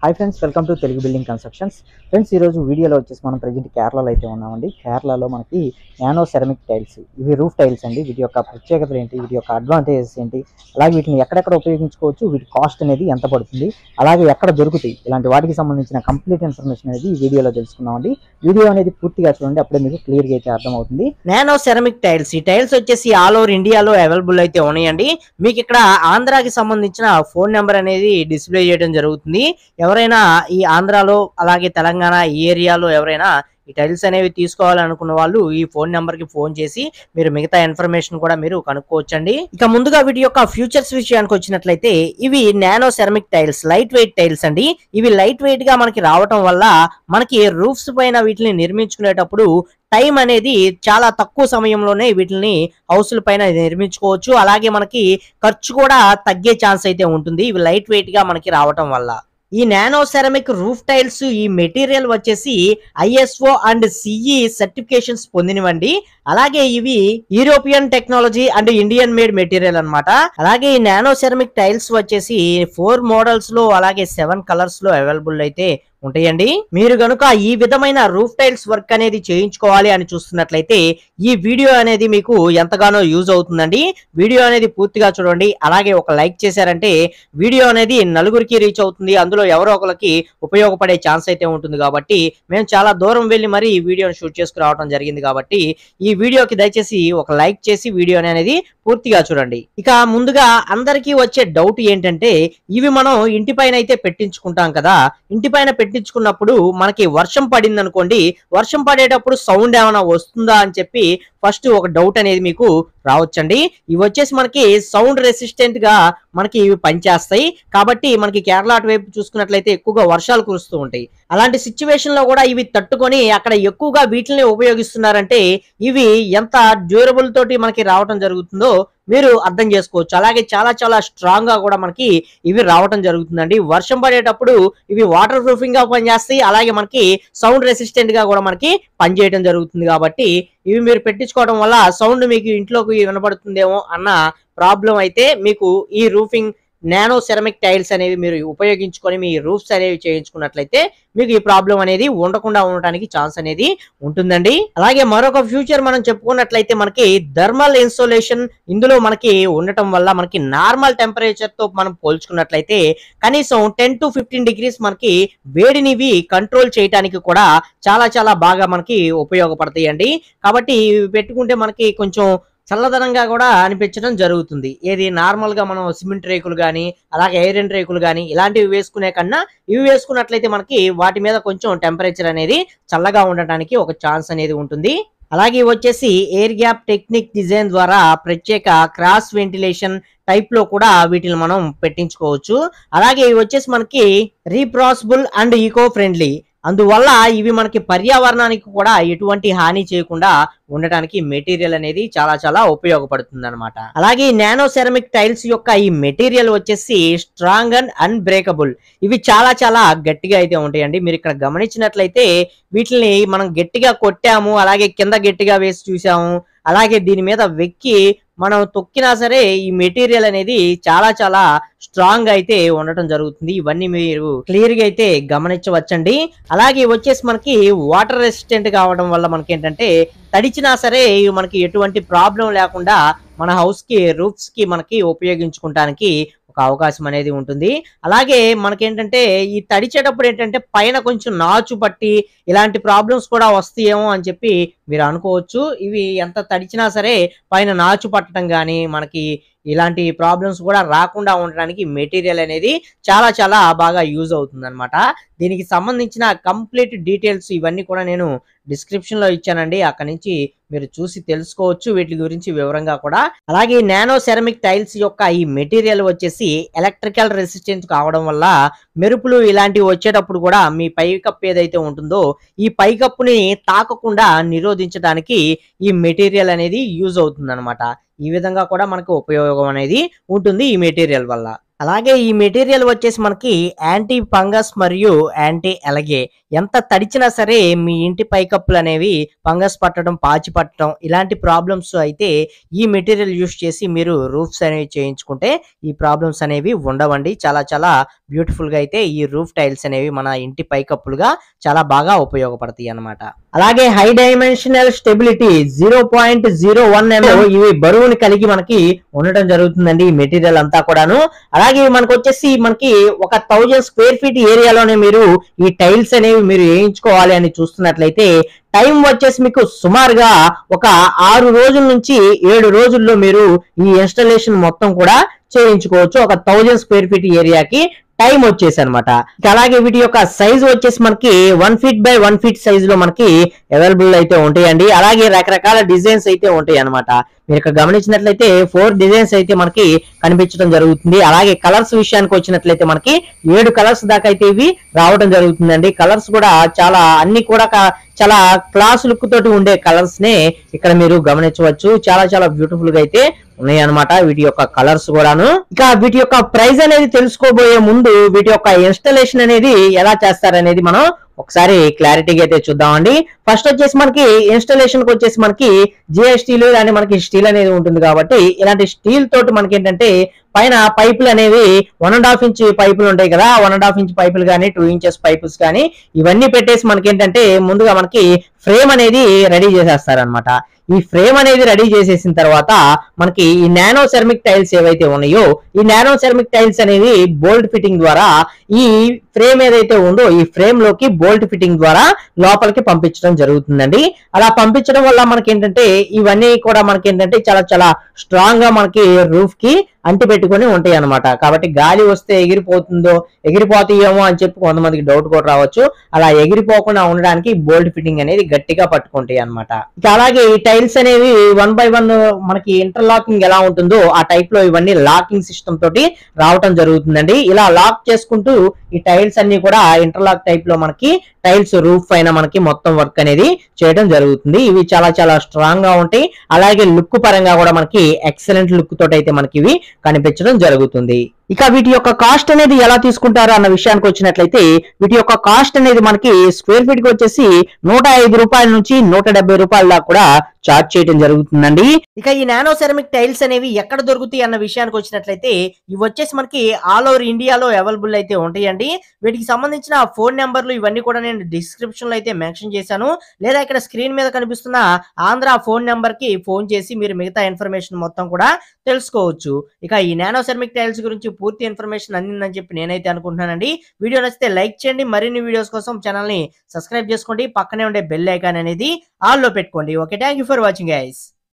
hi friends welcome to Telugu building constructions friends ఈరోజు వీడియోలో వచ్చేసి మనం ప్రజెంట్ కేరళలో అయితే ఉన్నామండి కేరళలో మనకి నానో సెరమిక్ టైల్స్ ఇవి రూఫ్ టైల్స్ అండి వీటి యొక్క ప్రత్యేకతలు ఏంటి వీటి యొక్క అడ్వాంటేజెస్ ఏంటి అలాగే వీటిని ఎక్కడెక్కడ ఉపయోగించుకోవచ్చు వీటి కాస్ట్ అనేది ఎంత పడుతుంది అలాగే ఎక్కడ దొరుకుతాయి ఇలాంటి వాటికి సంబంధించిన కంప్లీట్ ఇన్ఫర్మేషన్ అనేది ఈ వీడియోలో తెలుసుకుందామండి వీడియో అనేది పూర్తిగా చూడండి అప్పుడే మీకు క్లియర్గా అయితే అర్థమవుతుంది నానో సెరమిక్ టైల్స్ ఈ టైల్స్ వచ్చేసి ఆల్ ఓవర్ ఇండియాలో అవైలబుల్ అయితే ఉన్నాయండి మీకు ఇక్కడ ఆంధ్రాకి సంబంధించిన ఫోన్ నెంబర్ అనేది డిస్ప్లే చేయడం జరుగుతుంది ఎవరైనా ఈ ఆంధ్రాలో అలాగే తెలంగాణ ఈ ఏరియాలో ఎవరైనా ఈ టైల్స్ అనేవి తీసుకోవాలనుకున్న వాళ్ళు ఈ ఫోన్ నెంబర్ కి ఫోన్ చేసి మీరు మిగతా ఇన్ఫర్మేషన్ కూడా మీరు కనుక్కోవచ్చండి ఇక ముందుగా వీటి యొక్క ఫ్యూచర్స్ విషయానికి వచ్చినట్లయితే ఇవి nano ceramic tiles light weight tiles అండి ఇవి లైట్ వెయిట్ గా మనకి రావటం వల్ల మనకి రూఫ్స్ పైన వీటిని నిర్మించుకునేటప్పుడు టైం అనేది చాలా తక్కువ సమయంలోనే వీటిని హౌస్ల పైన నిర్మించుకోవచ్చు అలాగే మనకి ఖర్చు కూడా తగ్గే ఛాన్స్ అయితే ఉంటుంది ఇవి లైట్ వెయిట్ గా మనకి రావటం వల్ల ఈ నానో సెరమిక్ రూఫ్ టైల్స్ ఈ మెటీరియల్ వచ్చేసి ఐఎస్ఓ అండ్ సిఈ సర్టిఫికేషన్స్ పొందినవండి అలాగే ఇవి European technology and Indian made material అన్నమాట అలాగే ఈ నానో సెరమిక్ టైల్స్ వచ్చేసి ఫోర్ మోడల్స్ లో అలాగే సెవెన్ కలర్స్ లో అవైలబుల్ అయితే ఉంటాయండి మీరు గనుక ఈ విధమైన రూఫ్ టైల్స్ వర్క్ అనేది చేయించుకోవాలి అని చూస్తున్నట్లయితే ఈ వీడియో అనేది మీకు ఎంతగానో యూజ్ అవుతుందండి వీడియో అనేది పూర్తిగా చూడండి అలాగే ఒక లైక్ చేశారంటే వీడియో అనేది నలుగురికి రీచ్ అవుతుంది అందులో ఎవరో ఒకరికి ఉపయోగపడే ఛాన్స్ అయితే ఉంటుంది కాబట్టి మేము చాలా దూరం వెళ్ళి మరి ఈ వీడియోని షూట్ చేసుకురావడం జరిగింది కాబట్టి ఈ వీడియోకి దయచేసి ఒక లైక్ చేసి వీడియో అనేది పూర్తిగా చూడండి ఇక ముందుగా అందరికీ వచ్చే డౌట్ ఏంటంటే ఇవి మనం ఇంటి పైన అయితే పెట్టించుకుంటాం కదా ఇంటి పైన పెట్టించుకున్నప్పుడు మనకి వర్షం పడింది అనుకోండి వర్షం పడేటప్పుడు సౌండ్ ఏమైనా వస్తుందా అని చెప్పి ఫస్ట్ ఒక డౌట్ అనేది మీకు రావచ్చండి ఇవి వచ్చేసి మనకి సౌండ్ రెసిస్టెంట్ గా మనకి ఇవి పనిచేస్తాయి కాబట్టి మనకి కేరళ అటువైపు చూసుకున్నట్లయితే ఎక్కువగా వర్షాలు కురుస్తూ ఉంటాయి అలాంటి సిచ్యువేషన్ లో కూడా ఇవి తట్టుకొని అక్కడ ఎక్కువగా వీటిని ఉపయోగిస్తున్నారంటే ఇవి ఎంత డ్యూరబుల్ తోటి మనకి రావటం జరుగుతుందో మీరు అర్థం చేసుకోవచ్చు అలాగే చాలా చాలా స్ట్రాంగ్ గా కూడా మనకి ఇవి రావటం జరుగుతుందండి వర్షం పడేటప్పుడు ఇవి వాటర్ ప్రూఫింగ్ గా పనిచేస్తాయి అలాగే మనకి సౌండ్ రెసిస్టెంట్ గా కూడా మనకి పనిచేయడం జరుగుతుంది కాబట్టి ఇవి మీరు పెట్టించుకోవడం వల్ల సౌండ్ మీకు ఇంట్లోకి వినపడుతుందేమో అన్న ప్రాబ్లం అయితే మీకు ఈ రూఫింగ్ నానో సెరమిక్ టైల్స్ అనేవి మీరు ఉపయోగించుకొని మీ రూఫ్స్ అనేవి చేయించుకున్నట్లయితే మీకు ఈ ప్రాబ్లం అనేది ఉండకుండా ఉండటానికి ఛాన్స్ అనేది ఉంటుందండి అలాగే మరొక ఫ్యూచర్ మనం చెప్పుకున్నట్లయితే మనకి థర్మల్ ఇన్సోలేషన్ ఇందులో మనకి ఉండటం వల్ల మనకి నార్మల్ టెంపరేచర్ తో మనం పోల్చుకున్నట్లయితే కనీసం టెన్ టు ఫిఫ్టీన్ డిగ్రీస్ మనకి వేడినివి కంట్రోల్ చేయడానికి కూడా చాలా చాలా బాగా మనకి ఉపయోగపడతాయి అండి కాబట్టి ఇవి పెట్టుకుంటే మనకి కొంచెం చల్లదనంగా కూడా అనిపించడం జరుగుతుంది ఏది నార్మల్ గా మనం సిమెంట్ రేకులు కానీ అలాగే ఐరన్ రేకులు కానీ ఇలాంటివి వేసుకునే కన్నా ఇవి వేసుకున్నట్లయితే మనకి వాటి మీద కొంచెం టెంపరేచర్ అనేది చల్లగా ఉండటానికి ఒక ఛాన్స్ అనేది ఉంటుంది అలాగే ఇవి వచ్చేసి ఎయిర్ గ్యాప్ టెక్నిక్ డిజైన్ ద్వారా ప్రత్యేక క్రాస్ వెంటిలేషన్ టైప్ లో కూడా వీటిని మనం పెట్టించుకోవచ్చు అలాగే ఇవి వచ్చేసి మనకి రీప్రాసిబుల్ అండ్ ఈకో ఫ్రెండ్లీ అందువల్ల ఇవి మనకి పర్యావరణానికి కూడా ఎటువంటి హాని చేయకుండా ఉండటానికి మెటీరియల్ అనేది చాలా చాలా ఉపయోగపడుతుంది అనమాట అలాగే నానో సెరమిక్ టైల్స్ యొక్క ఈ మెటీరియల్ వచ్చేసి స్ట్రాంగ్ అండ్ అన్బ్రేకబుల్ ఇవి చాలా చాలా గట్టిగా అయితే ఉంటాయండి మీరు ఇక్కడ గమనించినట్లయితే వీటిని మనం గట్టిగా కొట్టాము అలాగే కింద గట్టిగా వేసి చూసాము అలాగే దీని మీద వెక్కి మనం తొక్కినా సరే ఈ మెటీరియల్ అనేది చాలా చాలా స్ట్రాంగ్ అయితే ఉండటం జరుగుతుంది ఇవన్నీ మీరు క్లియర్ గా అయితే గమనించవచ్చండి అలాగే వచ్చేసి మనకి వాటర్ రెసిస్టెంట్ కావడం వల్ల మనకి ఏంటంటే తడిచినా సరే ఇవి మనకి ఎటువంటి ప్రాబ్లం లేకుండా మన హౌస్ కి రూఫ్స్ కి మనకి ఉపయోగించుకోవడానికి ఒక అవకాశం అనేది ఉంటుంది అలాగే మనకేంటంటే ఈ తడిచేటప్పుడు ఏంటంటే పైన కొంచెం నాచు పట్టి ఇలాంటి ప్రాబ్లమ్స్ కూడా వస్తాయేమో అని చెప్పి మీరు అనుకోవచ్చు ఇవి ఎంత తడిచినా సరే పైన నాచు పట్టడం కానీ మనకి ఇలాంటి ప్రాబ్లమ్స్ కూడా రాకుండా ఉండడానికి మెటీరియల్ అనేది చాలా చాలా బాగా యూజ్ అవుతుంది అనమాట దీనికి సంబంధించిన కంప్లీట్ డీటెయిల్స్ ఇవన్నీ కూడా నేను డిస్క్రిప్షన్ లో ఇచ్చానండి అక్కడ నుంచి మీరు చూసి తెలుసుకోవచ్చు వీటి గురించి వివరంగా కూడా అలాగే నానో సెరమిక్ టైల్స్ యొక్క ఈ మెటీరియల్ వచ్చేసి ఎలక్ట్రికల్ రెసిస్టెంట్ కావడం వల్ల మెరుపులు ఇలాంటివి వచ్చేటప్పుడు కూడా మీ పైకప్పు ఏదైతే ఉంటుందో ఈ పైకప్పుని తాకకుండా నిరోధించడానికి ఈ మెటీరియల్ అనేది యూజ్ అవుతుంది ఈ విధంగా కూడా మనకు ఉపయోగం అనేది ఉంటుంది ఈ మెటీరియల్ వల్ల అలాగే ఈ మెటీరియల్ వచ్చేసి మనకి యాంటీ ఫంగస్ మరియు యాంటీ ఎలగే ఎంత తడిచినా సరే మీ ఇంటి పైకప్పులు అనేవి ఫంగస్ పట్టడం పాచి పట్టడం ఇలాంటి ప్రాబ్లమ్స్ అయితే ఈ మెటీరియల్ యూస్ చేసి మీరు రూఫ్స్ అనేవి చేయించుకుంటే ఈ ప్రాబ్లమ్స్ అనేవి ఉండవండి చాలా చాలా బ్యూటిఫుల్ గా అయితే ఈ రూఫ్ టైల్స్ అనేవి మన ఇంటి పైకప్పులుగా చాలా బాగా ఉపయోగపడతాయి అన్నమాట అలాగే high dimensional stability zero point zero one ఇవి బరువుని కలిగి మనకి ఉండటం జరుగుతుందండి ఈ మెటీరియల్ అంతా కూడాను అలాగే మనకు వచ్చేసి మనకి ఒక థౌజండ్ స్క్వేర్ ఫీట్ ఏరియాలోనే మీరు ఈ టైల్స్ అనేవి మీరు వేయించుకోవాలి అని చూస్తున్నట్లయితే టైం వచ్చేసి మీకు సుమారుగా ఒక ఆరు రోజుల నుంచి ఏడు రోజుల్లో మీరు ఈ ఇన్స్టాలేషన్ మొత్తం కూడా చేయించుకోవచ్చు ఒక థౌజండ్ స్క్వేర్ ఫీట్ ఏరియాకి టైం వచ్చేసి అనమాట అలాగే వీటి యొక్క సైజ్ వచ్చేసి మనకి one feet by one feet size లో మనకి అవైలబుల్ అయితే ఉంటాయండి అలాగే రకరకాల డిజైన్స్ అయితే ఉంటాయి అనమాట మీరు ఇక్కడ గమనించినట్లయితే ఫోర్ డిజైన్స్ అయితే మనకి కనిపించడం జరుగుతుంది అలాగే కలర్స్ విషయానికి వచ్చినట్లయితే మనకి ఏడు కలర్స్ దాకా అయితే ఇవి రావడం జరుగుతుందండి కలర్స్ కూడా చాలా అన్ని కూడా క- చాలా క్లాస్ లుక్ తోటి ఉండే కలర్స్ నే ఇక్కడ మీరు గమనించవచ్చు చాలా చాలా బ్యూటిఫుల్ గా అయితే ఉన్నాయి అనమాట వీటి యొక్క కలర్స్ కూడాను ఇక వీటి యొక్క ప్రైస్ అనేది తెలుసుకోబోయే ముందు వీటి యొక్క ఇన్స్టలేషన్ అనేది ఎలా చేస్తారనేది మనం ఒకసారి క్లారిటీగా అయితే చూద్దామండి ఫస్ట్ వచ్చేసి మనకి ఇన్స్టలేషన్ కి వచ్చేసి మనకి జిఎస్టీలు కానీ మనకి స్టీల్ అనేది ఉంటుంది కాబట్టి ఇలాంటి స్టీల్ తోటి మనకి ఏంటంటే పైన పైపులు అనేవి వన్ అండ్ హాఫ్ ఇంచ్ పైపులు ఉంటాయి కదా వన్ అండ్ హాఫ్ ఇంచ్ పైపులు కానీ టూ ఇంచెస్ పైపుల్స్ కానీ ఇవన్నీ పెట్టేసి మనకి ఏంటంటే ముందుగా మనకి ఫ్రేమ్ అనేది రెడీ చేసేస్తారనమాట ఈ ఫ్రేమ్ అనేది రెడీ చేసేసిన తర్వాత మనకి ఈ నానో సెరమిక్ టైల్స్ ఏవైతే ఉన్నాయో ఈ నానో సెరమిక్ టైల్స్ అనేవి బోల్ట్ ఫిట్టింగ్ ద్వారా ఈ ఫ్రేమ్ ఏదైతే ఉందో ఈ ఫ్రేమ్ లోకి బోల్ట్ ఫిట్టింగ్ ద్వారా లోపలికి పంపించడం జరుగుతుందండి అలా పంపించడం వల్ల మనకి ఏంటంటే ఇవన్నీ కూడా మనకి ఏంటంటే చాలా చాలా స్ట్రాంగ్ గా మనకి రూఫ్ కి అంటి పెట్టుకొని ఉంటాయి అనమాట కాబట్టి గాలి వస్తే ఎగిరిపోతుందో ఎగిరిపోతాయేమో అని చెప్పి కొంతమందికి డౌట్ కూడా రావచ్చు అలా ఎగిరిపోకుండా ఉండడానికి బోల్ట్ ఫిట్టింగ్ అనేది గట్టిగా పట్టుకుంటాయి అనమాట ఇక అలాగే ఈ టైల్స్ అనేవి వన్ బై వన్ మనకి ఇంటర్లాకింగ్ ఎలా ఉంటుందో ఆ టైప్ లో ఇవన్నీ లాకింగ్ సిస్టమ్ తోటి రావటం జరుగుతుందండి ఇలా లాక్ చేసుకుంటూ ఈ టైల్స్ అన్ని కూడా ఇంటర్లాక్ టైప్ లో మనకి టైల్స్ రూఫ్ పైన మనకి మొత్తం వర్క్ అనేది చేయడం జరుగుతుంది ఇవి చాలా చాలా స్ట్రాంగ్ గా ఉంటాయి అలాగే లుక్ పరంగా కూడా మనకి ఎక్సలెంట్ లుక్ తోటి అయితే మనకి ఇవి కనిపించడం జరుగుతుంది ఇక వీటి యొక్క కాస్ట్ అనేది ఎలా తీసుకుంటారు అన్న విషయానికి వచ్చినట్లయితే వీటి యొక్క కాస్ట్ అనేది మనకి స్క్వేర్ ఫీట్ కి వచ్చేసి నూట ఐదు రూపాయల నుంచి నూట డెబ్బై రూపాయల దాకా కూడా చార్జ్ చేయడం జరుగుతుందండి ఇక ఈ నానో సెరమిక్ టైల్స్ అనేవి ఎక్కడ దొరుకుతాయి అన్న విషయానికి వచ్చినట్లయితే ఇవి వచ్చేసి మనకి ఆల్ ఓవర్ ఇండియాలో అవైలబుల్ అయితే ఉంటాయండి వీటికి సంబంధించిన ఫోన్ నెంబర్లు ఇవన్నీ కూడా నేను డిస్క్రిప్షన్ లో అయితే మెన్షన్ చేశాను లేదా ఇక్కడ స్క్రీన్ మీద కనిపిస్తున్న ఆంధ్ర ఫోన్ నెంబర్ కి ఫోన్ చేసి మీరు మిగతా ఇన్ఫర్మేషన్ మొత్తం కూడా తెలుసుకోవచ్చు ఇక ఈ నానో సెరమిక్ టైల్స్ గురించి పూర్తి ఇన్ఫర్మేషన్ అందిందని చెప్పి నేనైతే అనుకుంటున్నానండి వీడియో నచ్చితే లైక్ చేయండి మరిన్ని వీడియోస్ కోసం ఛానల్ ని సబ్స్క్రైబ్ చేసుకోండి పక్కనే ఉండే బెల్ ఐకాన్ అనేది ఆల్ లో పెట్టుకోండి okay thank you for watching guys